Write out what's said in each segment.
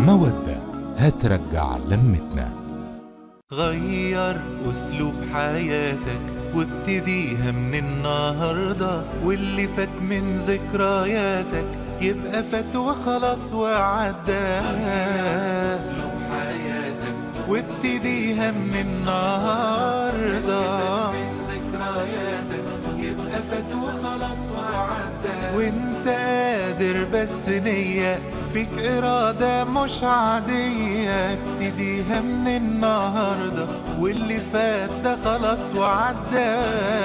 مودة هترجع لمتنا غير اسلوب حياتك وابتديها من النهاردة واللي فات من ذكرياتك يبقى فات وخلاص وعدى اسلوب حياتك وابتديها من النهاردة من ذكرياتك يبقى فات وخلاص وعدى وانت قادر بس نية فيك إرادة مش عادية ابتديها من النهاردة واللي فات ده خلاص وعدى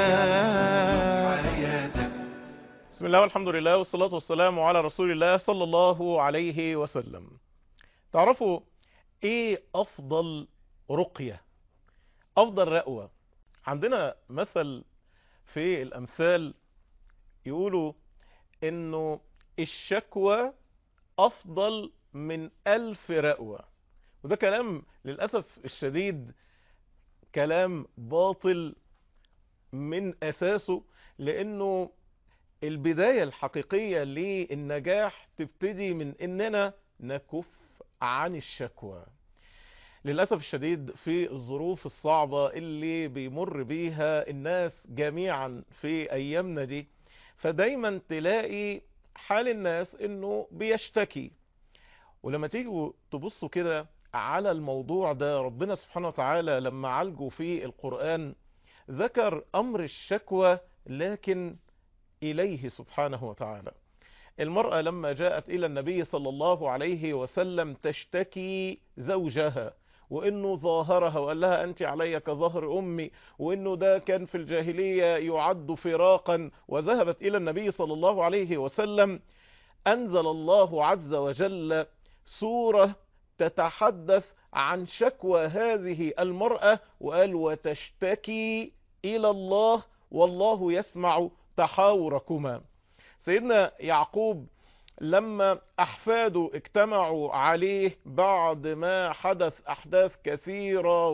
حياتك بسم الله والحمد لله والصلاة والسلام على رسول الله صلى الله عليه وسلم تعرفوا ايه افضل رقية افضل رقوة عندنا مثل في الامثال يقولوا انه الشكوى افضل من الف رقوة وده كلام للأسف الشديد كلام باطل من اساسه لانه البداية الحقيقية للنجاح تبتدي من اننا نكف عن الشكوى للأسف الشديد في الظروف الصعبة اللي بيمر بيها الناس جميعا في أيامنا دي فدايما تلاقي حال الناس انه بيشتكي ولما تيجوا تبصوا كده على الموضوع ده ربنا سبحانه وتعالى لما عالجوا في القرآن ذكر أمر الشكوى لكن إليه سبحانه وتعالى المرأة لما جاءت إلى النبي صلى الله عليه وسلم تشتكي زوجها وإنه ظاهرها وقال لها أنت علي كظهر أمي وإنه ده كان في الجاهلية يعد فراقا وذهبت إلى النبي صلى الله عليه وسلم أنزل الله عز وجل سورة تتحدث عن شكوى هذه المرأة وقال وتشتكي إلى الله والله يسمع تحاوركما سيدنا يعقوب لما أحفاده اجتمعوا عليه بعد ما حدث أحداث كثيرة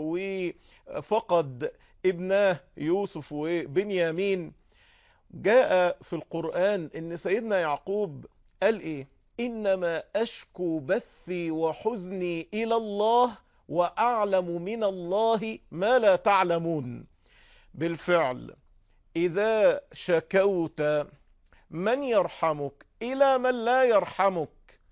وفقد ابناه يوسف وبنيامين جاء في القرآن ان سيدنا يعقوب قال ايه انما اشكو بثي وحزني الى الله واعلم من الله ما لا تعلمون بالفعل اذا شكوت من يرحمك الى من لا يرحمك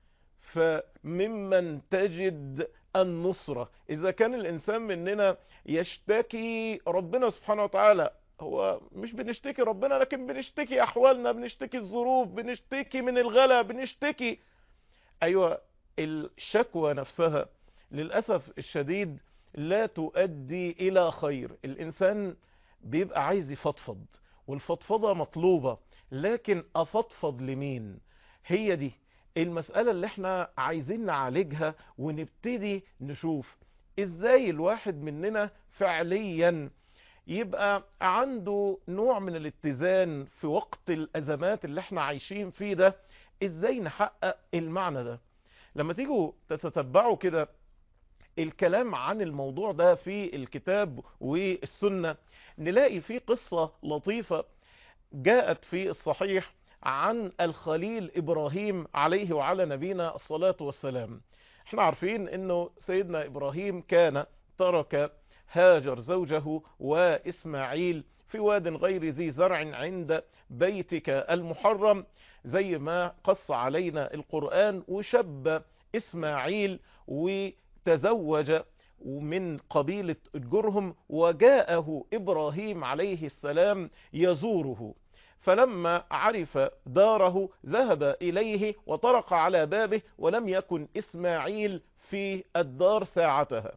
فممن تجد النصرة اذا كان الانسان مننا يشتكي ربنا سبحانه وتعالى هو مش بنشتكي ربنا لكن بنشتكي احوالنا بنشتكي الظروف بنشتكي من الغلا بنشتكي ايوه الشكوى نفسها للأسف الشديد لا تؤدي الى خير الانسان بيبقى عايز يفضفض والفضفضة مطلوبة لكن افضفض لمين هي دي المسألة اللي احنا عايزين نعالجها ونبتدي نشوف ازاي الواحد مننا فعليا يبقى عنده نوع من الاتزان في وقت الازمات اللي احنا عايشين فيه ده ازاي نحقق المعنى ده لما تيجوا تتتبعوا كده الكلام عن الموضوع ده في الكتاب والسنة نلاقي فيه قصة لطيفة جاءت في الصحيح عن الخليل إبراهيم عليه وعلى نبينا الصلاة والسلام احنا عارفين انه سيدنا إبراهيم كان ترك هاجر زوجه وإسماعيل في واد غير ذي زرع عند بيتك المحرم زي ما قص علينا القرآن وشب إسماعيل وتزوج من قبيلة الجرهم وجاءه إبراهيم عليه السلام يزوره فلما عرف داره ذهب إليه وطرق على بابه ولم يكن إسماعيل في الدار ساعتها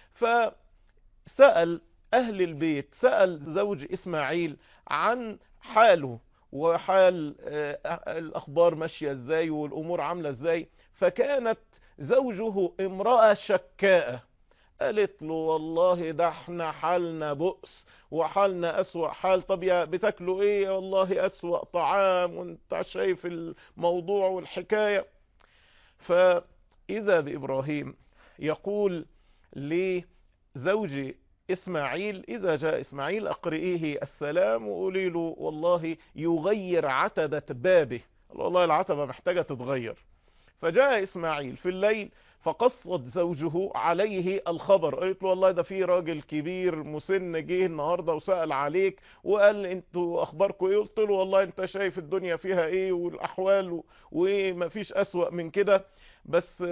فسأل أهل البيت سأل زوج إسماعيل عن حاله وحال الأخبار ماشية ازاي والأمور عاملة ازاي فكانت زوجه امرأة شكاءة قالت له والله ده احنا حالنا بؤس وحالنا أسوأ حال طب يا بتاكلوا ايه والله أسوأ طعام وانت شايف الموضوع والحكاية فإذا بإبراهيم يقول لزوج إسماعيل إذا جاء إسماعيل أقرئيه السلام وقولي له والله يغير عتبة بابه والله العتبة محتاجة تتغير فجاء إسماعيل في الليل فقصت زوجه عليه الخبر قالت له والله ده في راجل كبير مسن جه النهارده وسأل عليك وقال انتوا اخباركم ايه قلت له والله انت شايف الدنيا فيها ايه والاحوال ومفيش اسوأ من كده بس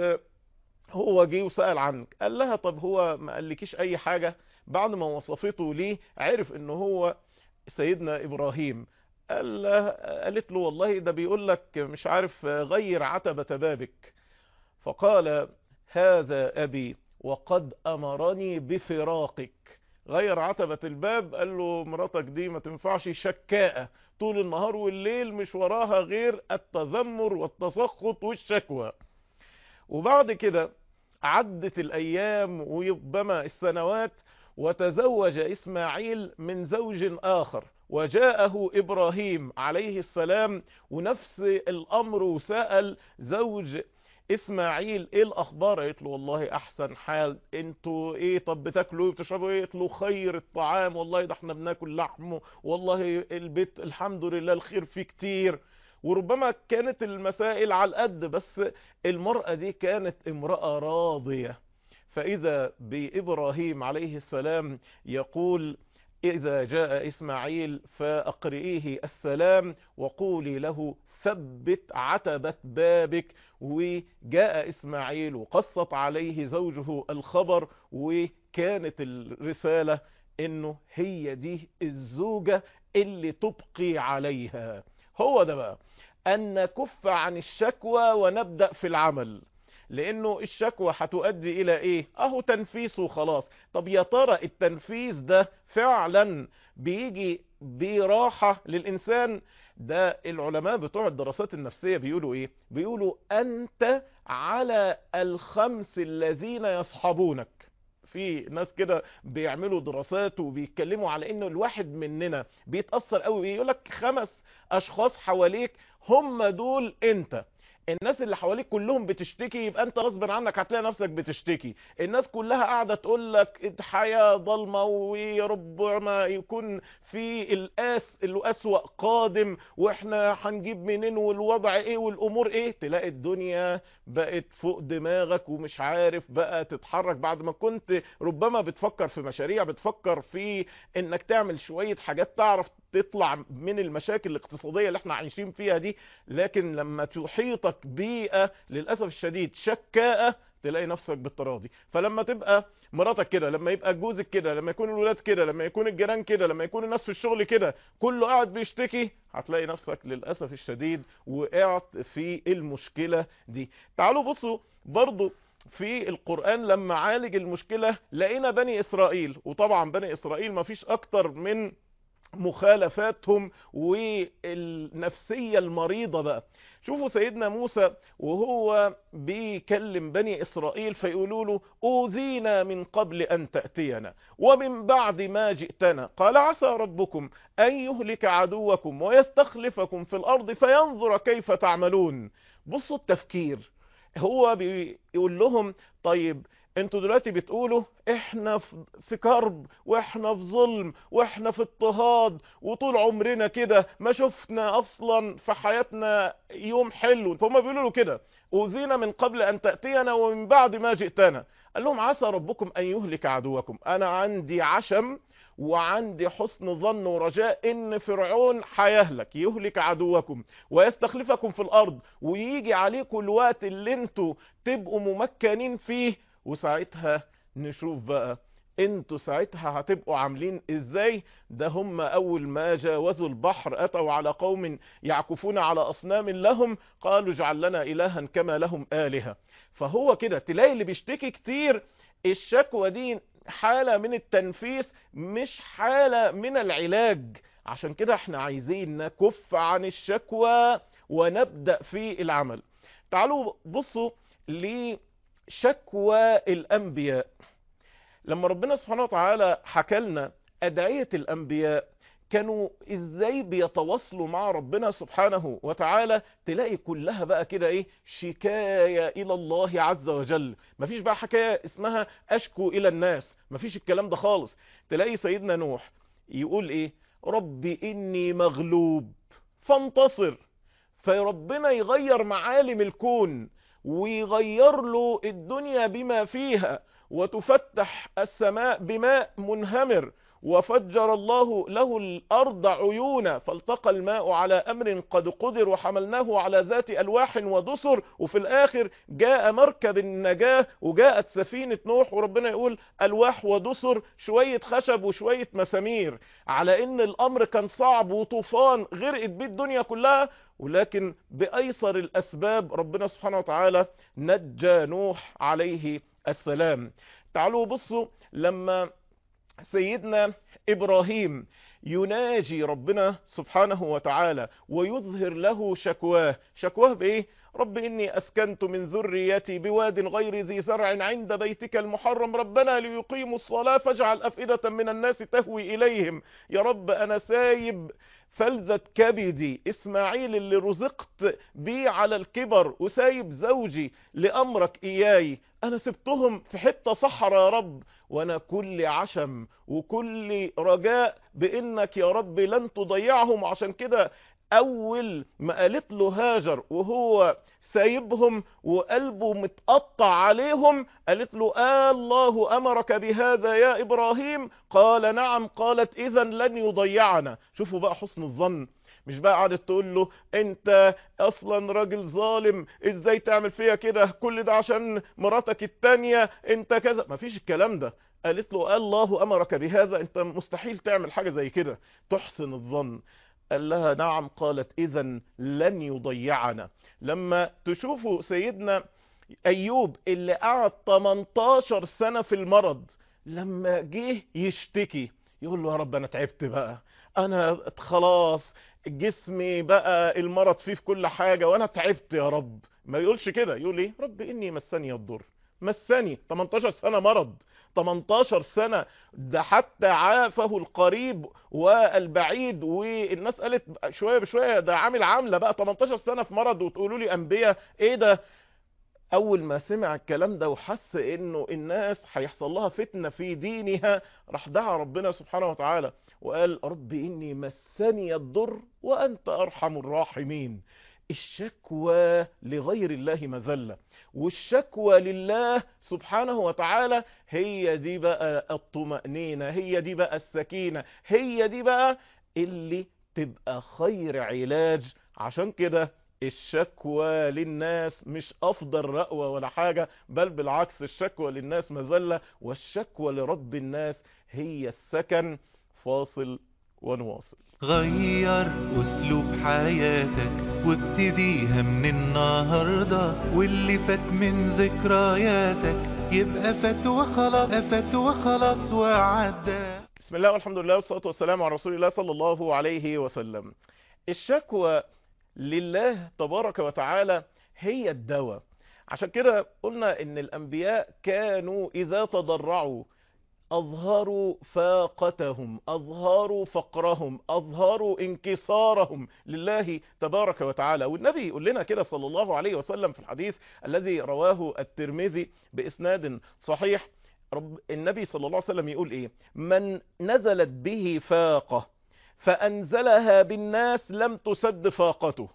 هو جه وسأل عنك قال لها طب هو ما قالكيش اي حاجة بعد ما وصفته ليه عرف ان هو سيدنا ابراهيم قال له قالت له والله ده بيقول لك مش عارف غير عتبة بابك فقال هذا ابي وقد امرني بفراقك غير عتبة الباب قال له مراتك دي ما تنفعش شكاءة طول النهار والليل مش وراها غير التذمر والتسخط والشكوى وبعد كده عدت الايام وربما السنوات وتزوج اسماعيل من زوج اخر وجاءه ابراهيم عليه السلام ونفس الامر وسأل زوج اسماعيل ايه الاخبار قالت له والله احسن حال انتوا ايه طب بتاكلوا ايه بتشربوا ايه قالت له خير الطعام والله ده احنا بناكل لحم والله البيت الحمد لله الخير فيه كتير وربما كانت المسائل على القد بس المرأة دي كانت امرأة راضية فإذا بإبراهيم عليه السلام يقول إذا جاء إسماعيل فأقرئيه السلام وقولي له ثبت عتبة بابك وجاء إسماعيل وقصت عليه زوجه الخبر وكانت الرسالة إنه هي دي الزوجة اللي تبقي عليها هو ده بقى أن نكف عن الشكوى ونبدأ في العمل لانه الشكوى هتؤدي الى ايه اهو تنفيس وخلاص طب يا ترى التنفيس ده فعلا بيجي براحة للانسان ده العلماء بتوع الدراسات النفسية بيقولوا ايه بيقولوا انت على الخمس الذين يصحبونك في ناس كده بيعملوا دراسات وبيتكلموا على انه الواحد مننا بيتأثر قوي يقول لك خمس اشخاص حواليك هم دول انت الناس اللي حواليك كلهم بتشتكي يبقى انت غصب عنك هتلاقي نفسك بتشتكي الناس كلها قاعدة تقول لك الحياة ضلمة وربما يكون في القاس الأسوأ قادم واحنا هنجيب منين والوضع ايه والامور ايه تلاقي الدنيا بقت فوق دماغك ومش عارف بقى تتحرك بعد ما كنت ربما بتفكر في مشاريع بتفكر في انك تعمل شوية حاجات تعرف تطلع من المشاكل الاقتصادية اللي احنا عايشين فيها دي لكن لما تحيطك بيئة للأسف الشديد شكاءة تلاقي نفسك بالتراضي فلما تبقى مراتك كده لما يبقى جوزك كده لما يكون الولاد كده لما يكون الجيران كده لما يكون الناس في الشغل كده كله قاعد بيشتكي هتلاقي نفسك للأسف الشديد وقعت في المشكلة دي تعالوا بصوا برضو في القرآن لما عالج المشكلة لقينا بني إسرائيل وطبعا بني إسرائيل ما فيش أكتر من مخالفاتهم والنفسية المريضة بقى شوفوا سيدنا موسى وهو بيكلم بني إسرائيل فيقولوا له أوذينا من قبل أن تأتينا ومن بعد ما جئتنا قال عسى ربكم أن يهلك عدوكم ويستخلفكم في الأرض فينظر كيف تعملون بصوا التفكير هو بيقول لهم طيب انتوا دلوقتي بتقولوا احنا في كرب واحنا في ظلم واحنا في اضطهاد وطول عمرنا كده ما شفنا اصلا في حياتنا يوم حلو فهم بيقولوا له كده اوذينا من قبل ان تأتينا ومن بعد ما جئتنا قال لهم عسى ربكم ان يهلك عدوكم انا عندي عشم وعندي حسن ظن ورجاء ان فرعون هيهلك يهلك عدوكم ويستخلفكم في الارض ويجي عليكم الوقت اللي انتوا تبقوا ممكنين فيه وساعتها نشوف بقى انتوا ساعتها هتبقوا عاملين ازاي ده هم اول ما جاوزوا البحر اتوا على قوم يعكفون على اصنام لهم قالوا اجعل لنا الها كما لهم الهه فهو كده تلاقي اللي بيشتكي كتير الشكوى دي حالة من التنفيس مش حالة من العلاج عشان كده احنا عايزين نكف عن الشكوى ونبدأ في العمل تعالوا بصوا لشكوى الأنبياء لما ربنا سبحانه وتعالى حكى لنا أدعية الأنبياء كانوا ازاي بيتواصلوا مع ربنا سبحانه وتعالى تلاقي كلها بقى كده ايه شكاية الى الله عز وجل مفيش بقى حكاية اسمها اشكو الى الناس مفيش الكلام ده خالص تلاقي سيدنا نوح يقول ايه ربي اني مغلوب فانتصر فربنا يغير معالم الكون ويغير له الدنيا بما فيها وتفتح السماء بماء منهمر وفجر الله له الأرض عيونا فالتقى الماء على أمر قد قدر وحملناه على ذات ألواح ودسر وفي الآخر جاء مركب النجاة وجاءت سفينة نوح وربنا يقول ألواح ودسر شوية خشب وشوية مسامير على إن الأمر كان صعب وطوفان غرقت بيه الدنيا كلها ولكن بأيسر الأسباب ربنا سبحانه وتعالى نجى نوح عليه السلام تعالوا بصوا لما سيدنا إبراهيم يناجي ربنا سبحانه وتعالى ويظهر له شكواه شكواه بإيه؟ رب إني أسكنت من ذريتي بواد غير ذي زرع عند بيتك المحرم ربنا ليقيموا الصلاة فاجعل أفئدة من الناس تهوي إليهم يا رب أنا سايب فلذة كبدي إسماعيل اللي رزقت بيه على الكبر وسايب زوجي لأمرك إياي أنا سبتهم في حتة صحراء يا رب وأنا كل عشم وكل رجاء بإنك يا رب لن تضيعهم عشان كده أول ما قالت له هاجر وهو سايبهم وقلبه متقطع عليهم قالت له آه الله أمرك بهذا يا إبراهيم قال نعم قالت إذا لن يضيعنا شوفوا بقى حسن الظن مش بقى قعدت تقول له انت اصلا راجل ظالم ازاي تعمل فيا كده كل ده عشان مراتك التانية انت كذا مفيش الكلام ده قالت له الله امرك بهذا انت مستحيل تعمل حاجة زي كده تحسن الظن قال لها نعم قالت اذا لن يضيعنا لما تشوفوا سيدنا ايوب اللي قعد 18 سنة في المرض لما جه يشتكي يقول له يا رب انا تعبت بقى انا خلاص جسمي بقى المرض فيه في كل حاجة وانا تعبت يا رب ما يقولش كده يقول ايه رب اني مسني الضر مسني 18 سنة مرض 18 سنة ده حتى عافه القريب والبعيد والناس قالت شوية بشوية ده عامل عاملة بقى 18 سنة في مرض وتقولوا لي انبياء ايه ده اول ما سمع الكلام ده وحس انه الناس هيحصل لها فتنة في دينها راح دعا ربنا سبحانه وتعالى وقال رب اني مسني الضر وانت ارحم الراحمين الشكوى لغير الله مذلة والشكوى لله سبحانه وتعالى هي دي بقى الطمأنينة هي دي بقى السكينة هي دي بقى اللي تبقى خير علاج عشان كده الشكوى للناس مش افضل رأوة ولا حاجة بل بالعكس الشكوى للناس مذلة والشكوى لرب الناس هي السكن فاصل ونواصل غير اسلوب حياتك وابتديها من النهاردة واللي فات من ذكرياتك يبقى فات وخلاص فات وخلاص وعدى بسم الله والحمد لله والصلاة والسلام على رسول الله صلى الله عليه وسلم الشكوى لله تبارك وتعالى هي الدواء عشان كده قلنا ان الانبياء كانوا اذا تضرعوا اظهروا فاقتهم اظهروا فقرهم اظهروا انكسارهم لله تبارك وتعالى والنبي يقول لنا كده صلى الله عليه وسلم في الحديث الذي رواه الترمذي باسناد صحيح رب النبي صلى الله عليه وسلم يقول ايه من نزلت به فاقه فأنزلها بالناس لم تسد فاقته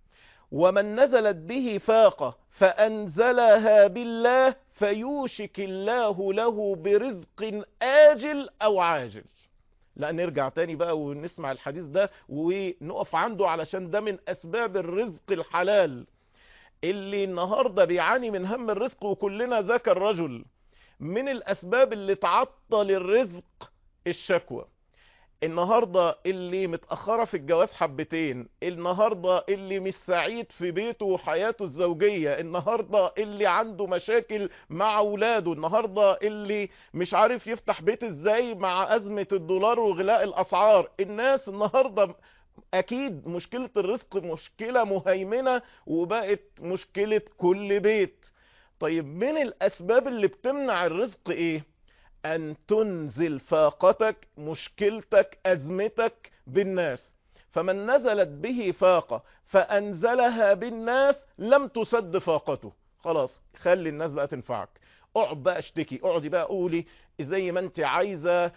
ومن نزلت به فاقة فأنزلها بالله فيوشك الله له برزق آجل أو عاجل لا نرجع تاني بقى ونسمع الحديث ده ونقف عنده علشان ده من أسباب الرزق الحلال اللي النهاردة بيعاني من هم الرزق وكلنا ذاك الرجل من الأسباب اللي تعطل الرزق الشكوى النهاردة اللي متأخرة في الجواز حبتين النهاردة اللي مش سعيد في بيته وحياته الزوجية النهاردة اللي عنده مشاكل مع اولاده النهاردة اللي مش عارف يفتح بيت ازاي مع ازمة الدولار وغلاء الاسعار الناس النهاردة اكيد مشكلة الرزق مشكلة مهيمنة وبقت مشكلة كل بيت طيب من الاسباب اللي بتمنع الرزق ايه ان تنزل فاقتك مشكلتك ازمتك بالناس فمن نزلت به فاقة فانزلها بالناس لم تسد فاقته خلاص خلي الناس بقى تنفعك اقعد بقى اشتكي اقعدي بقى قولي زي ما انت عايزة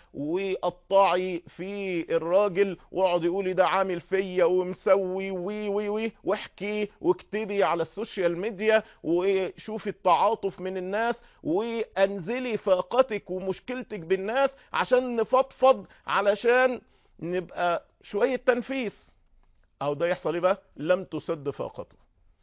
وقطعي في الراجل واقعدي قولي ده عامل فيا ومسوي وي وي وي واحكي واكتبي على السوشيال ميديا وشوفي التعاطف من الناس وانزلي فاقتك ومشكلتك بالناس عشان نفضفض علشان نبقى شوية تنفيس او ده يحصل ايه بقى لم تسد فاقته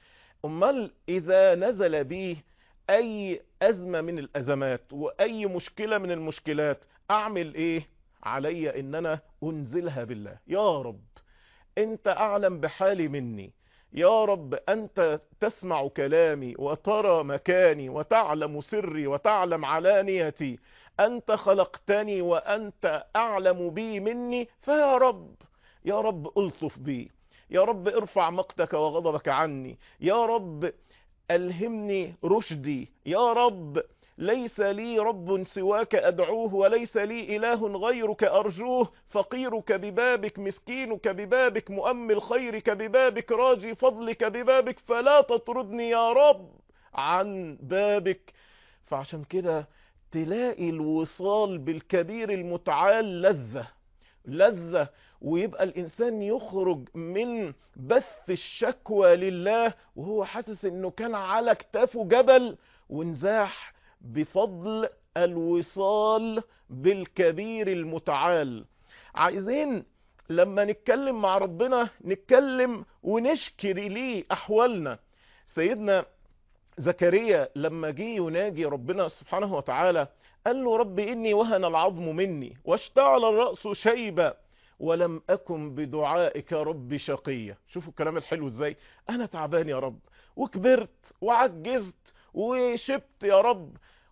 امال اذا نزل بيه اي ازمة من الازمات واي مشكلة من المشكلات اعمل ايه علي ان انا انزلها بالله يا رب انت اعلم بحالي مني يا رب انت تسمع كلامي وترى مكاني وتعلم سري وتعلم علانيتي انت خلقتني وانت اعلم بي مني فيا رب يا رب الطف بي يا رب ارفع مقتك وغضبك عني يا رب ألهمني رشدي يا رب ليس لي رب سواك أدعوه وليس لي إله غيرك أرجوه فقيرك ببابك مسكينك ببابك مؤمل خيرك ببابك راجي فضلك ببابك فلا تطردني يا رب عن بابك فعشان كده تلاقي الوصال بالكبير المتعال لذة لذة ويبقى الإنسان يخرج من بث الشكوى لله وهو حاسس إنه كان على كتافه جبل وانزاح بفضل الوصال بالكبير المتعال عايزين لما نتكلم مع ربنا نتكلم ونشكر ليه أحوالنا سيدنا زكريا لما جه يناجي ربنا سبحانه وتعالى قال له رب إني وهن العظم مني واشتعل الرأس شيبا ولم أكن بدعائك رب شقية شوفوا الكلام الحلو ازاي أنا تعبان يا رب وكبرت وعجزت وشبت يا رب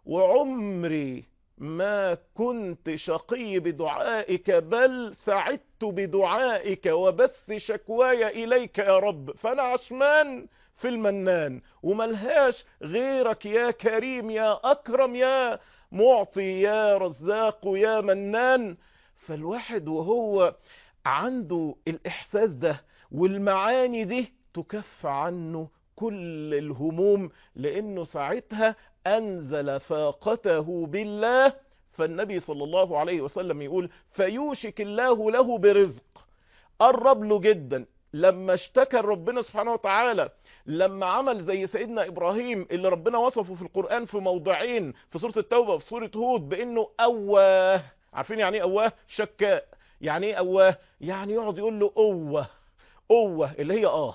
وعمري ما كنت شقي بدعائك بل سعدت بدعائك وبث شكواي إليك يا رب فأنا عشمان في المنان وملهاش غيرك يا كريم يا أكرم يا معطي يا رزاق يا منان فالواحد وهو عنده الإحساس ده والمعاني دي تكف عنه كل الهموم لأنه ساعتها أنزل فاقته بالله فالنبي صلى الله عليه وسلم يقول فيوشك الله له برزق قرب له جدا لما اشتكى ربنا سبحانه وتعالى لما عمل زي سيدنا إبراهيم اللي ربنا وصفه في القرآن في موضعين في سورة التوبة وفي سورة هود بأنه أواه عارفين يعني ايه أواه شكاء يعني ايه أواه يعني يقعد يقول له أوه أوه اللي هي آه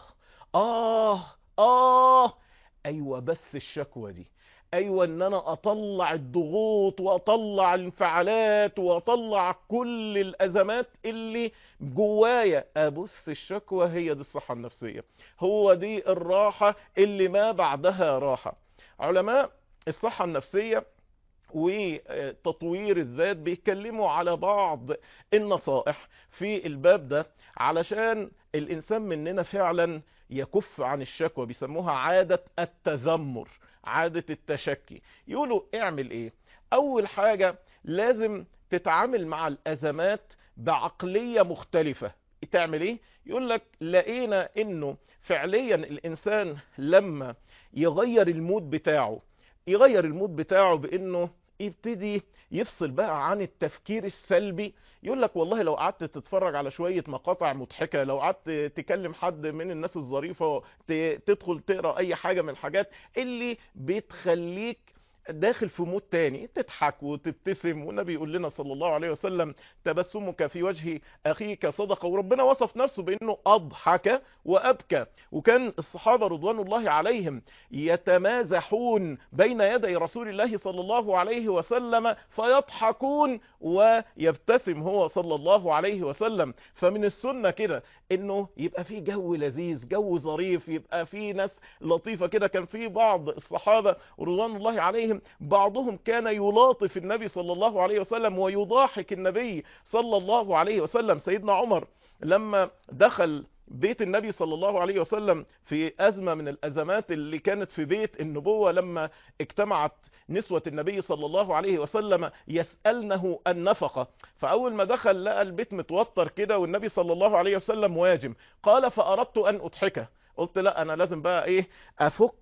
آه آه أيوة بث الشكوى دي ايوه ان انا اطلع الضغوط واطلع الانفعالات واطلع كل الازمات اللي جوايا ابث الشكوى هي دي الصحة النفسية هو دي الراحة اللي ما بعدها راحة علماء الصحة النفسية وتطوير الذات بيتكلموا على بعض النصائح في الباب ده علشان الانسان مننا فعلا يكف عن الشكوى بيسموها عادة التذمر عادة التشكي يقولوا اعمل ايه اول حاجة لازم تتعامل مع الازمات بعقلية مختلفة تعمل ايه يقول لك لقينا انه فعليا الانسان لما يغير المود بتاعه يغير المود بتاعه بانه يبتدي يفصل بقى عن التفكير السلبي يقول لك والله لو قعدت تتفرج على شوية مقاطع مضحكة لو قعدت تكلم حد من الناس الظريفة تدخل تقرأ اي حاجة من الحاجات اللي بتخليك داخل في مود تاني تضحك وتبتسم والنبي يقول لنا صلى الله عليه وسلم تبسمك في وجه اخيك صدقه وربنا وصف نفسه بانه اضحك وابكى وكان الصحابه رضوان الله عليهم يتمازحون بين يدي رسول الله صلى الله عليه وسلم فيضحكون ويبتسم هو صلى الله عليه وسلم فمن السنه كده انه يبقى في جو لذيذ جو ظريف يبقى في ناس لطيفه كده كان في بعض الصحابه رضوان الله عليهم بعضهم كان يلاطف النبي صلى الله عليه وسلم ويضاحك النبي صلى الله عليه وسلم سيدنا عمر لما دخل بيت النبي صلى الله عليه وسلم في أزمة من الأزمات اللي كانت في بيت النبوة لما اجتمعت نسوة النبي صلى الله عليه وسلم يسألنه النفقة فأول ما دخل لقى البيت متوتر كده والنبي صلى الله عليه وسلم واجم قال فأردت أن أضحكه قلت لا أنا لازم بقى إيه أفك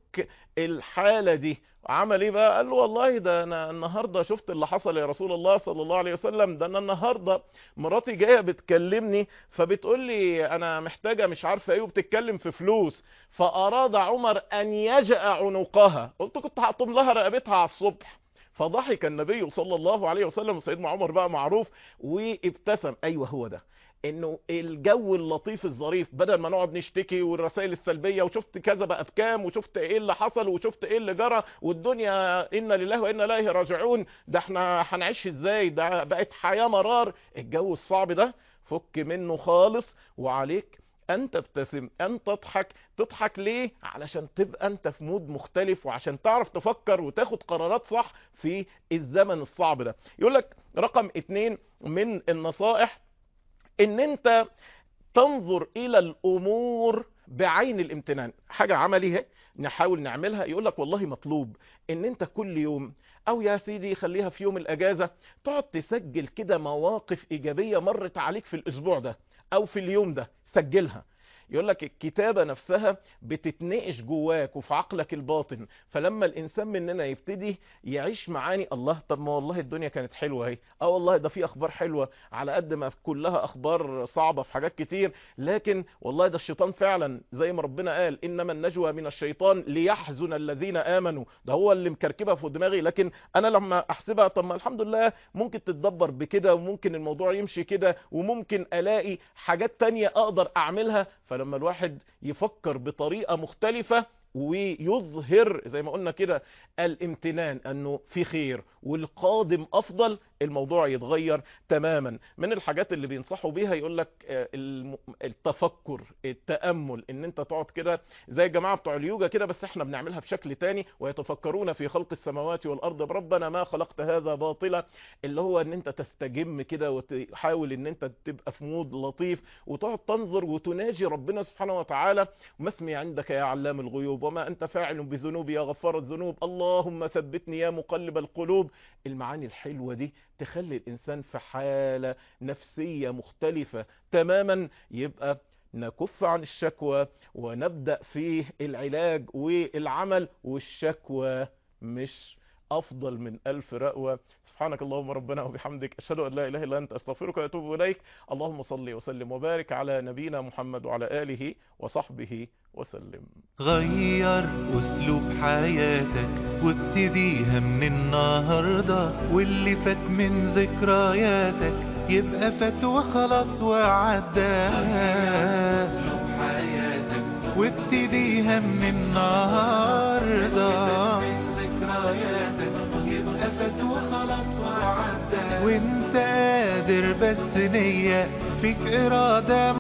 يفك الحالة دي عمل ايه بقى قال له والله ده انا النهاردة شفت اللي حصل يا رسول الله صلى الله عليه وسلم ده انا النهاردة مراتي جاية بتكلمني فبتقول لي انا محتاجة مش عارفة ايه وبتتكلم في فلوس فاراد عمر ان يجأ عنقها قلت كنت هقطم لها رقبتها على الصبح فضحك النبي صلى الله عليه وسلم وسيدنا عمر بقى معروف وابتسم ايوه هو ده انه الجو اللطيف الظريف بدل ما نقعد نشتكي والرسائل السلبيه وشفت كذا بقى بكام وشفت ايه اللي حصل وشفت ايه اللي جرى والدنيا انا لله وانا اليه راجعون ده احنا هنعيش ازاي ده بقت حياه مرار الجو الصعب ده فك منه خالص وعليك ان تبتسم ان تضحك تضحك ليه علشان تبقى انت في مود مختلف وعشان تعرف تفكر وتاخد قرارات صح في الزمن الصعب ده يقول لك رقم اتنين من النصائح ان انت تنظر الى الامور بعين الامتنان حاجة عملي هي نحاول نعملها يقول لك والله مطلوب ان انت كل يوم او يا سيدي خليها في يوم الاجازة تقعد تسجل كده مواقف ايجابية مرت عليك في الاسبوع ده او في اليوم ده سجلها يقول لك الكتابة نفسها بتتنقش جواك وفي عقلك الباطن فلما الانسان مننا يبتدي يعيش معاني الله طب ما والله الدنيا كانت حلوة اهي اه والله ده في اخبار حلوة على قد ما كلها اخبار صعبة في حاجات كتير لكن والله ده الشيطان فعلا زي ما ربنا قال انما النجوى من الشيطان ليحزن الذين امنوا ده هو اللي مكركبها في دماغي لكن انا لما احسبها طب ما الحمد لله ممكن تتدبر بكده وممكن الموضوع يمشي كده وممكن الاقي حاجات تانية اقدر اعملها فلما الواحد يفكر بطريقة مختلفة ويظهر زي ما قلنا كده الامتنان انه في خير والقادم افضل الموضوع يتغير تماما من الحاجات اللي بينصحوا بيها يقول لك التفكر التأمل ان انت تقعد كده زي الجماعة بتوع اليوجا كده بس احنا بنعملها بشكل تاني ويتفكرون في خلق السماوات والارض ربنا ما خلقت هذا باطلا اللي هو ان انت تستجم كده وتحاول ان انت تبقى في مود لطيف وتقعد تنظر وتناجي ربنا سبحانه وتعالى ما اسمي عندك يا علام الغيوب وما انت فاعل بذنوبي يا غفار الذنوب اللهم ثبتني يا مقلب القلوب المعاني الحلوة دي تخلي الإنسان في حالة نفسية مختلفة تماما يبقى نكف عن الشكوى ونبدأ في العلاج والعمل والشكوى مش أفضل من ألف رأوة سبحانك اللهم ربنا وبحمدك أشهد أن لا إله إلا أنت أستغفرك وأتوب إليك اللهم صل وسلم وبارك على نبينا محمد وعلى آله وصحبه وسلم غير أسلوب حياتك وابتديها من النهاردة واللي فات من ذكرياتك يبقى فات وخلاص وعدى أسلوب حياتك وابتديها من النهاردة ذكرياتك يبقى فات وخلاص وعدى وانت قادر بس نية فيك إرادة